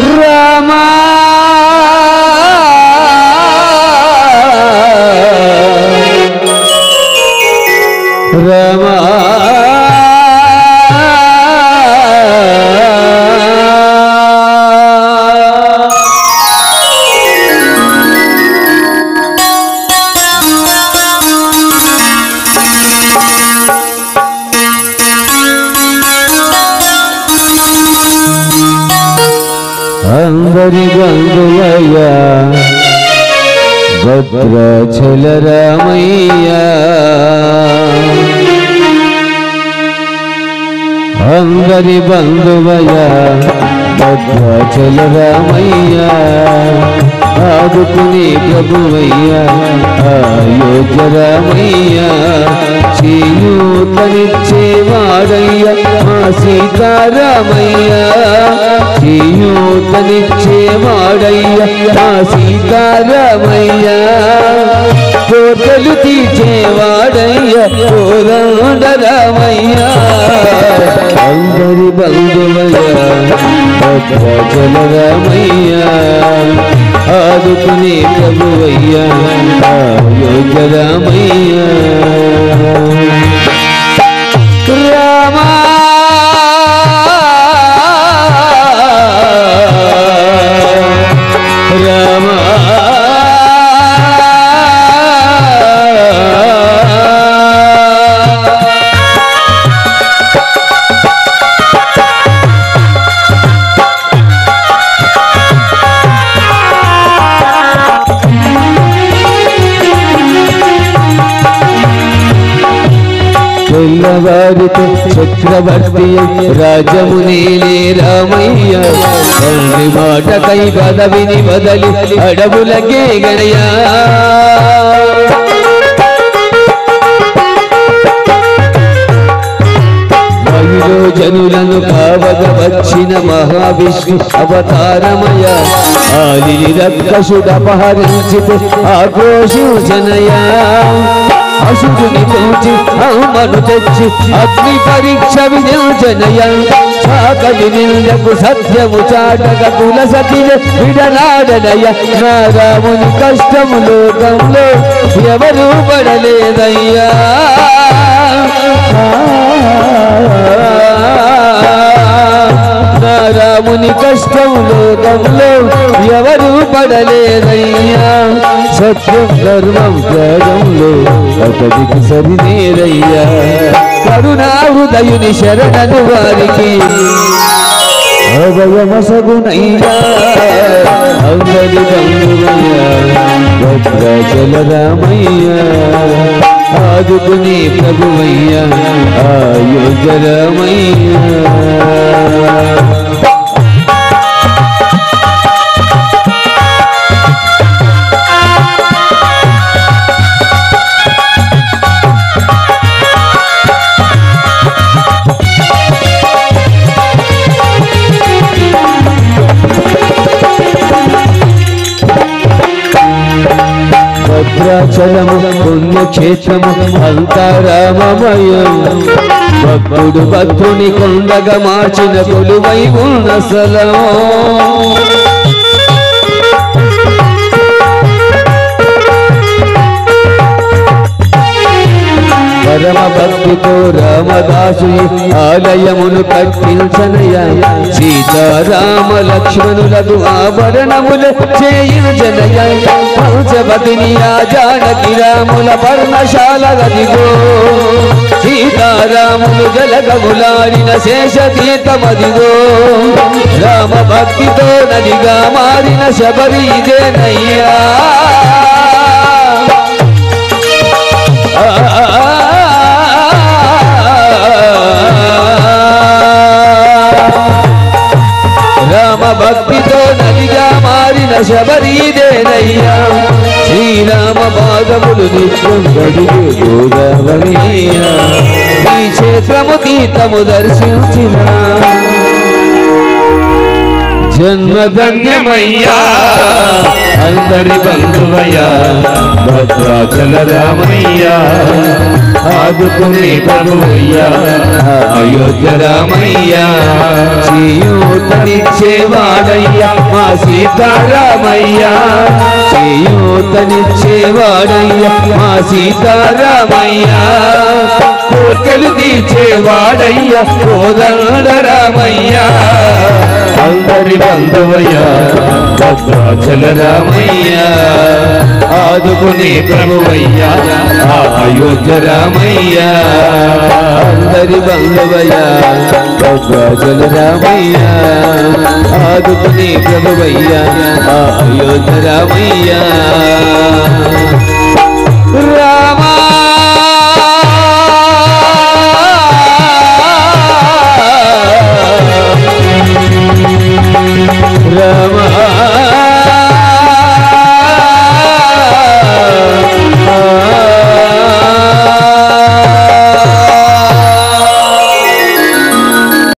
రామా రమా అందరి బంధువయ్యా భద్రాచల రామయ్యా అందరి బంధువయ్యా భద్రాచల రామయ్యా ఆదుకుని ప్రభువయ్యా అయోధ్య రామయ్యా చేయూతనిచ్చేవాడయ్యా మా సీతారామయ్యా చేయూతనిచ్చేవాడయ్యా మా సీతారామయ్యా కోటలు తీర్చేవాడయ్యా కోదండరామయ్యా అందరి బంధువయ్యా భద్రాచల రామయ్యా ఆదుకునే ప్రభువయ్యా అయోధ్య రామయ్యా రామా రామా తెల్లవారితో చక్రవర్తి రాజమునేలే రామయ్య తండ్రి మాట కై పదవిని బదలి అడవులకే గణయా మహిళ జనులను కావగ వచ్చిన మహావిష్ణు అవతారమయ ఆలిని రక్కసుడపహరించితే ఆక్రోశించనయా అసురుని పెంచి అమ్మను తెచ్చి అగ్ని పరీక్ష వినియోజనయ సాకలి నిందకు సత్యము చాటక కుల సతిన విడనాడనయ నా రాముని కష్టము లోకంలో ఎవరు పడలేదయ్యా నా రాముని కష్టం లోకంలో ఎవరు పడలేదయ్యా సత్యం ధర్మం త్యాగంలో అతడికి సరినేరయ్యా కరుణా హృదయుని శరణను వారికి అభయమసగునయ్యా అందరి బంధువయ్యా భద్రాచల రామయ్యా ఆదుకుని ప్రభువయ్యా అయోధ్య రామయ్యా భద్రాచలము పుణ్యక్షేత్రము అంతరామమయం భక్తుడు భక్తుని కొండగా మార్చిన కొలువై ఉన్న స్థలము పరమ భక్తితో రామదాసు ఆలయమును కట్టించనయ సీతారామ లక్ష్మణులకు ఆభరణములు చేయించనయ పంచవతిని ఆ జానకి రాముల పర్ణశాల గదిగో సీతారాములు జలగములాడిన శేష తీర్థమదిగో రామ భక్తితో నదిగా మారిన శబరి ఇదేనయ్యా రామ భక్తితో నదిగా మారిన శబరీదేనయ్యా శ్రీరామ పాదములు నిత్యం గడిగే గోదావరియా ఈ క్షేత్రము తీర్థము దర్శించిన జన్మధన్యమయ్యా అందరి బంధువయ్యా భద్రాచల రామయ్య ఆదుకునే ప్రభువయ్యా అయోధ్య రామయ్య చేయూతనిచ్చేవాడయ్యా మా సీతారామయ్యా చేయూతనిచ్చేవాడయ్యా మా సీతారామయ్యా కోర్కెలు తీర్చేవాడయ్యా కోదండ రామయ్యా అందరి బంధువయ్యా భద్రాచల రామయ్యా ఆదుకునే ప్రభువయ్యా ఆ అయోధ్య రామయ్యా అందరి బంధువయ్యా భద్రాచల రామయ్యా ఆదుకునే ప్రభువయ్యా ఆ అయోధ్య రామయ్యా రామా రామ